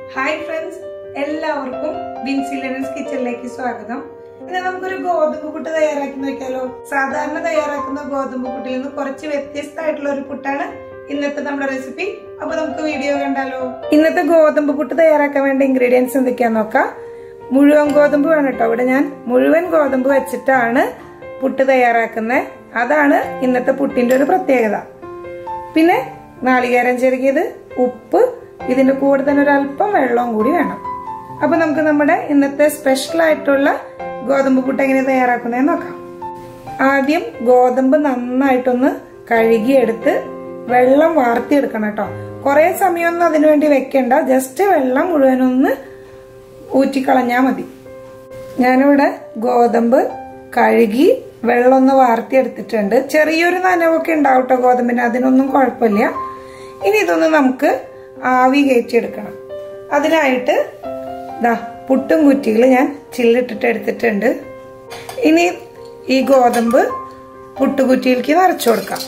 hi friends എല്ലാവർക്കും ബിൻസി ലെനൻസ് കിച്ചണിലേക്ക് സ്വാഗതം ഇന്ന് നമുക്കൊരു ഗോതമ്പ് പുട്ട് തയ്യാറാക്കി നോക്കിയാലോ സാധാരണ തയ്യാറാക്കുന്ന ഗോതമ്പ് പുട്ടിൽ നിന്ന് കുറച്ച് വ്യത്യസ്തമായിട്ടുള്ള ഒരു പുട്ടാണ് ഇന്നത്തെ നമ്മുടെ റെസിപ്പി അപ്പൊ നമുക്ക് വീഡിയോ കണ്ടാലോ ഇന്നത്തെ ഗോതമ്പ് പുട്ട് തയ്യാറാക്കാൻ വേണ്ട ഇൻഗ്രീഡിയൻസ് എന്തൊക്കെയാന്ന് നോക്കാം മുഴുവൻ ഗോതമ്പ് വേണം കേട്ടോ ഇവിടെ ഞാൻ മുഴുവൻ ഗോതമ്പ് വെച്ചിട്ടാണ് പുട്ട് തയ്യാറാക്കുന്നത് അതാണ് ഇന്നത്തെ പുട്ടിന്റെ ഒരു പ്രത്യേകത പിന്നെ നാളികേരം ചെറുകിയത് ഉപ്പ് ഇതിന്റെ കൂടെ തന്നെ ഒരു അല്പം വെള്ളവും കൂടി വേണം അപ്പൊ നമുക്ക് നമ്മുടെ ഇന്നത്തെ സ്പെഷ്യൽ ആയിട്ടുള്ള ഗോതമ്പ് പുട്ട് എങ്ങനെ തയ്യാറാക്കുന്നതെന്ന് നോക്കാം ആദ്യം ഗോതമ്പ് നന്നായിട്ടൊന്ന് കഴുകിയെടുത്ത് വെള്ളം വാർത്തിയെടുക്കണം കേട്ടോ കുറെ സമയമൊന്നും അതിനു വേണ്ടി വെക്കണ്ട ജസ്റ്റ് വെള്ളം മുഴുവനൊന്ന് ഊറ്റിക്കളഞ്ഞാൽ മതി ഞാനിവിടെ ഗോതമ്പ് കഴുകി വെള്ളം ഒന്ന് വാർത്തിയെടുത്തിട്ടുണ്ട് ചെറിയൊരു നനവൊക്കെ ഉണ്ടാവും കേട്ടോ ഗോതമ്പിന് അതിനൊന്നും കുഴപ്പമില്ല ഇനി ഇതൊന്ന് നമുക്ക് ആവി കയറ്റിയെടുക്കണം അതിനായിട്ട് ദാ പുട്ടും കുറ്റികൾ ഞാൻ ചില്ലിട്ടിട്ട് എടുത്തിട്ടുണ്ട് ഇനി ഈ ഗോതമ്പ് പുട്ടുകുറ്റിയിലേക്ക് നിറച്ചു കൊടുക്കാം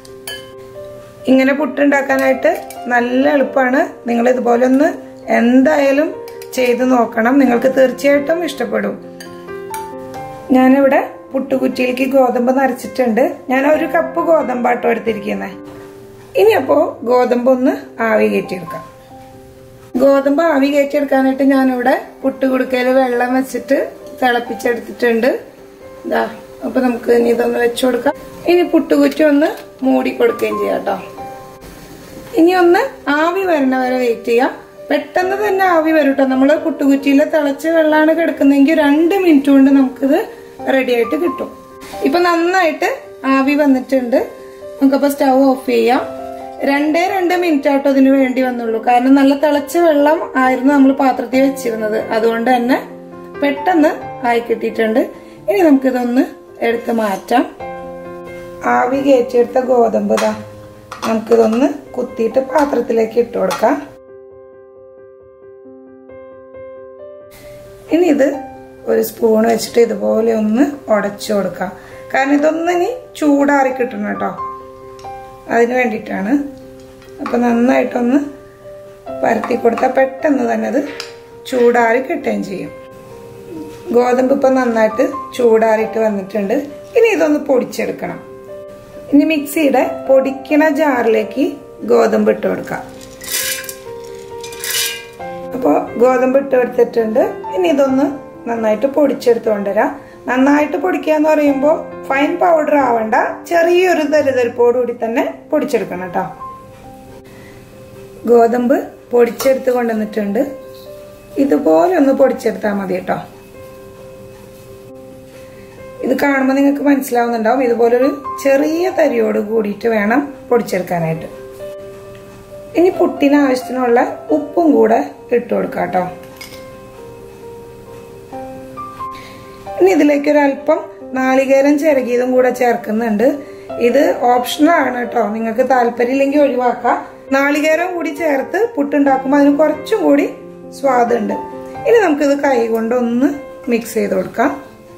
ഇങ്ങനെ പുട്ടുണ്ടാക്കാനായിട്ട് നല്ല എളുപ്പമാണ് നിങ്ങൾ ഇതുപോലെ ഒന്ന് എന്തായാലും ചെയ്ത് നോക്കണം നിങ്ങൾക്ക് തീർച്ചയായിട്ടും ഇഷ്ടപ്പെടും ഞാനിവിടെ പുട്ടുകുറ്റിയിലേക്ക് ഗോതമ്പ് നിറച്ചിട്ടുണ്ട് ഞാൻ ഒരു കപ്പ് ഗോതമ്പാട്ടോ എടുത്തിരിക്കുന്നത് ഇനി അപ്പോ ഗോതമ്പ് ഒന്ന് ആവി കയറ്റിയെടുക്കാം ഗോതമ്പ് ആവി കയറ്റിയെടുക്കാനായിട്ട് ഞാനിവിടെ പുട്ടുകുടുക്കയിൽ വെള്ളം വെച്ചിട്ട് തിളപ്പിച്ചെടുത്തിട്ടുണ്ട് ഇതാ അപ്പൊ നമുക്ക് ഇനി ഇതൊന്ന് വെച്ചു കൊടുക്കാം ഇനി പുട്ടുകുറ്റി ഒന്ന് മൂടി കൊടുക്കുകയും ചെയ്യാം കേട്ടോ ഇനി ഒന്ന് ആവി വരണ വരെ വെയിറ്റ് ചെയ്യാം പെട്ടെന്ന് തന്നെ ആവി വരും കേട്ടോ നമ്മള് പുട്ടുകുറ്റിയിൽ തിളച്ച വെള്ളമാണ് കിടക്കുന്നതെങ്കിൽ രണ്ട് മിനിറ്റ് കൊണ്ട് നമുക്കിത് റെഡി ആയിട്ട് കിട്ടും ഇപ്പൊ നന്നായിട്ട് ആവി വന്നിട്ടുണ്ട് നമുക്കപ്പോ സ്റ്റൗ ഓഫ് ചെയ്യാം രണ്ടേ രണ്ട് മിനിറ്റ് ആട്ടോ ഇതിന് വേണ്ടി വന്നുള്ളൂ കാരണം നല്ല തിളച്ച വെള്ളം ആയിരുന്നു നമ്മൾ പാത്രത്തിൽ വെച്ചിരുന്നത് അതുകൊണ്ട് തന്നെ പെട്ടെന്ന് ആയി കിട്ടിയിട്ടുണ്ട് ഇനി നമുക്കിതൊന്ന് എടുത്ത് മാറ്റാം ആവി കയറ്റിയെടുത്ത ഗോതമ്പ് ഇതാ നമുക്കിതൊന്ന് കുത്തിയിട്ട് പാത്രത്തിലേക്ക് ഇട്ട് കൊടുക്കാം ഇനി ഇത് ഒരു സ്പൂൺ വെച്ചിട്ട് ഇതുപോലെ ഒന്ന് ഉടച്ചു കൊടുക്കാം കാരണം ഇതൊന്ന് ഇനി ചൂടാറി കിട്ടണം കേട്ടോ അതിന് വേണ്ടിയിട്ടാണ് അപ്പൊ നന്നായിട്ടൊന്ന് പരത്തി കൊടുത്താൽ പെട്ടെന്ന് തന്നെ അത് ചൂടാറി കിട്ടുകയും ചെയ്യും ഗോതമ്പ് ഇപ്പം നന്നായിട്ട് ചൂടാറിയിട്ട് വന്നിട്ടുണ്ട് ഇനി ഇതൊന്ന് പൊടിച്ചെടുക്കണം ഇനി മിക്സിയുടെ പൊടിക്കണ ജാറിലേക്ക് ഗോതമ്പ് ഇട്ട് കൊടുക്കാം അപ്പോൾ ഗോതമ്പ് ഇട്ട് എടുത്തിട്ടുണ്ട് ഇനി ഇതൊന്ന് നന്നായിട്ട് പൊടിച്ചെടുത്ത് കൊണ്ടുവരാം നന്നായിട്ട് പൊടിക്കുക എന്ന് പറയുമ്പോൾ ഫൈൻ പൗഡർ ആവണ്ട ചെറിയൊരു തരിതരിപ്പോടുകൂടി തന്നെ പൊടിച്ചെടുക്കണം കേട്ടോ ഗോതമ്പ് പൊടിച്ചെടുത്ത് കൊണ്ടുവന്നിട്ടുണ്ട് ഇതുപോലെ ഒന്ന് പൊടിച്ചെടുത്താൽ മതി കേട്ടോ ഇത് കാണുമ്പോൾ നിങ്ങൾക്ക് മനസ്സിലാവുന്നുണ്ടാവും ഇതുപോലൊരു ചെറിയ തരിയോട് കൂടിയിട്ട് വേണം പൊടിച്ചെടുക്കാനായിട്ട് ഇനി പുട്ടിന് ആവശ്യത്തിനുള്ള ഉപ്പും കൂടെ ഇട്ട് കൊടുക്കാം കേട്ടോ ഇനി ഇതിലേക്ക് ഒരു അല്പം നാളികേരം ചിരകിയതും കൂടെ ചേർക്കുന്നുണ്ട് ഇത് ഓപ്ഷണൽ ആണ് കേട്ടോ നിങ്ങൾക്ക് താല്പര്യമില്ലെങ്കിൽ ഒഴിവാക്കാം നാളികേരം കൂടി ചേർത്ത് പുട്ടുണ്ടാക്കുമ്പോൾ അതിന് കുറച്ചും കൂടി സ്വാദുണ്ട് ഇനി നമുക്കിത് കൈ കൊണ്ടൊന്ന് മിക്സ് ചെയ്ത് കൊടുക്കാം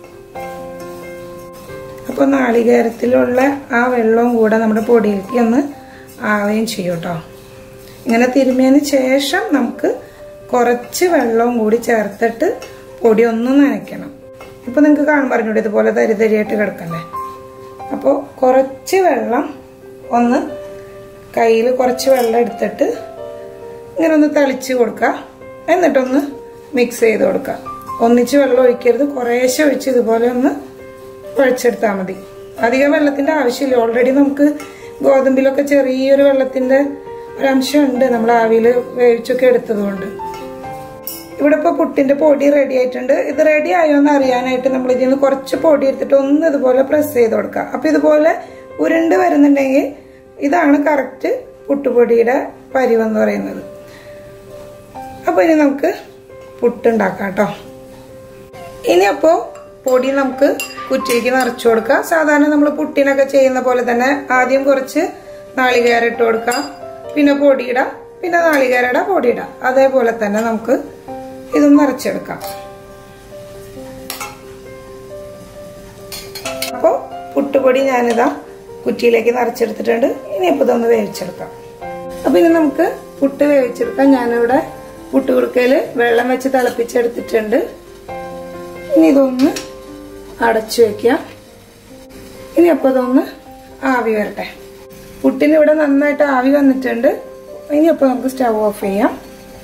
അപ്പോൾ നാളികേരത്തിലുള്ള ആ വെള്ളവും കൂടെ നമ്മുടെ പൊടിയിലേക്ക് ഒന്ന് ആവുകയും ചെയ്യും കേട്ടോ ഇങ്ങനെ തിരുമിയതിന് ശേഷം നമുക്ക് കുറച്ച് വെള്ളവും കൂടി ചേർത്തിട്ട് പൊടി ഒന്ന് നനയ്ക്കണം ഇപ്പൊ നിങ്ങൾക്ക് കാണുമ്പോൾ പറഞ്ഞൂടെ ഇതുപോലെ തരി തരിയായിട്ട് കിടക്കല്ലേ അപ്പോൾ കുറച്ച് വെള്ളം ഒന്ന് കയ്യിൽ കുറച്ച് വെള്ളം എടുത്തിട്ട് ഇങ്ങനെ ഒന്ന് തളിച്ച് കൊടുക്കുക എന്നിട്ടൊന്ന് മിക്സ് ചെയ്ത് കൊടുക്കുക ഒന്നിച്ച് വെള്ളം ഒഴിക്കരുത് കുറേശ്ശെ ഒഴിച്ച് ഇതുപോലെ ഒന്ന് കുഴച്ചെടുത്താൽ മതി അധികം വെള്ളത്തിന്റെ ആവശ്യമില്ല ഓൾറെഡി നമുക്ക് ഗോതമ്പിലൊക്കെ ചെറിയൊരു വെള്ളത്തിന്റെ ഒരംശം ഉണ്ട് നമ്മൾ ആവിയിൽ വേവിച്ചൊക്കെ എടുത്തതുകൊണ്ട് ഇവിടെ ഇപ്പോൾ പുട്ടിന്റെ പൊടി റെഡി ആയിട്ടുണ്ട് ഇത് റെഡി ആയോ എന്ന് അറിയാനായിട്ട് നമ്മൾ ഇതിൽ നിന്ന് കുറച്ച് പൊടി എടുത്തിട്ട് ഒന്ന് ഇതുപോലെ പ്രസ് ചെയ്ത് കൊടുക്കുക അപ്പൊ ഇതുപോലെ ഉരുണ്ട് വരുന്നുണ്ടെങ്കിൽ ഇതാണ് കറക്റ്റ് പുട്ടുപൊടിയുടെ പരിവെന്ന് പറയുന്നത് അപ്പൊ ഇനി നമുക്ക് പുട്ടുണ്ടാക്കാം കേട്ടോ ഇനി അപ്പോ പൊടി നമുക്ക് കുറ്റിയിലേക്ക് നിറച്ചു കൊടുക്കാം സാധാരണ നമ്മൾ പുട്ടിനൊക്കെ ചെയ്യുന്ന പോലെ തന്നെ ആദ്യം കുറച്ച് നാളികേരം ഇട്ട് കൊടുക്കാം പിന്നെ പൊടിയിടാം പിന്നെ നാളികേരയുടെ പൊടിയിടാം അതേപോലെ തന്നെ നമുക്ക് ഇതും നിറച്ചെടുക്കാം അപ്പോൾ പുട്ടുപൊടി ഞാനിതാ കുറ്റിയിലേക്ക് നിറച്ചെടുത്തിട്ടുണ്ട് ഇനിയിപ്പോൾ ഇതൊന്ന് വേവിച്ചെടുക്കാം അപ്പൊ ഇനി നമുക്ക് പുട്ട് വേവിച്ചെടുക്കാം ഞാനിവിടെ പുട്ടുകുടുക്കയിൽ വെള്ളം വെച്ച് തിളപ്പിച്ചെടുത്തിട്ടുണ്ട് ഇനി ഇതൊന്ന് അടച്ചു വെക്കാം ഇനി അപ്പോൾ ഇതൊന്ന് ആവി വരട്ടെ പുട്ടിന് ഇവിടെ നന്നായിട്ട് ആവി വന്നിട്ടുണ്ട് ഇനി അപ്പോൾ നമുക്ക് സ്റ്റവ് ഓഫ് ചെയ്യാം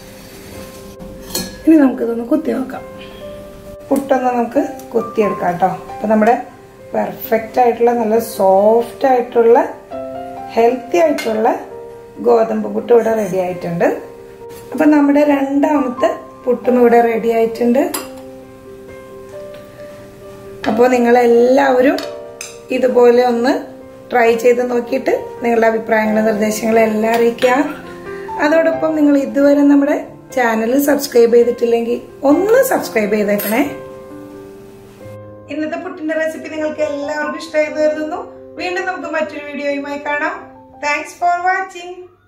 ഇനി നമുക്കിതൊന്ന് കുത്തി നോക്കാം പുട്ടൊന്ന് നമുക്ക് കുത്തിയെടുക്കാം കേട്ടോ അപ്പം നമ്മുടെ പെർഫെക്റ്റ് ആയിട്ടുള്ള നല്ല സോഫ്റ്റ് ആയിട്ടുള്ള ഹെൽത്തി ആയിട്ടുള്ള ഗോതമ്പ് പുട്ട് ഇവിടെ റെഡി ആയിട്ടുണ്ട് അപ്പം നമ്മുടെ രണ്ടാമത്തെ പുട്ടും ഇവിടെ റെഡി ആയിട്ടുണ്ട് അപ്പോൾ നിങ്ങളെല്ലാവരും ഇതുപോലെ ഒന്ന് ട്രൈ ചെയ്ത് നോക്കിയിട്ട് നിങ്ങളുടെ അഭിപ്രായങ്ങളും നിർദ്ദേശങ്ങളും എല്ലാം അറിയിക്കുക അതോടൊപ്പം നിങ്ങൾ ഇതുവരെ നമ്മുടെ ചാനൽ സബ്സ്ക്രൈബ് ചെയ്തിട്ടില്ലെങ്കിൽ ഒന്ന് സബ്സ്ക്രൈബ് ചെയ്തേക്കണേ ഇന്നത്തെ പുട്ടിന്റെ റെസിപ്പി നിങ്ങൾക്ക് എല്ലാവർക്കും ഇഷ്ടമായി കരുതുന്നു വീണ്ടും നമുക്ക് മറ്റൊരു വീഡിയോയുമായി കാണാം താങ്ക്സ് ഫോർ വാച്ചിങ്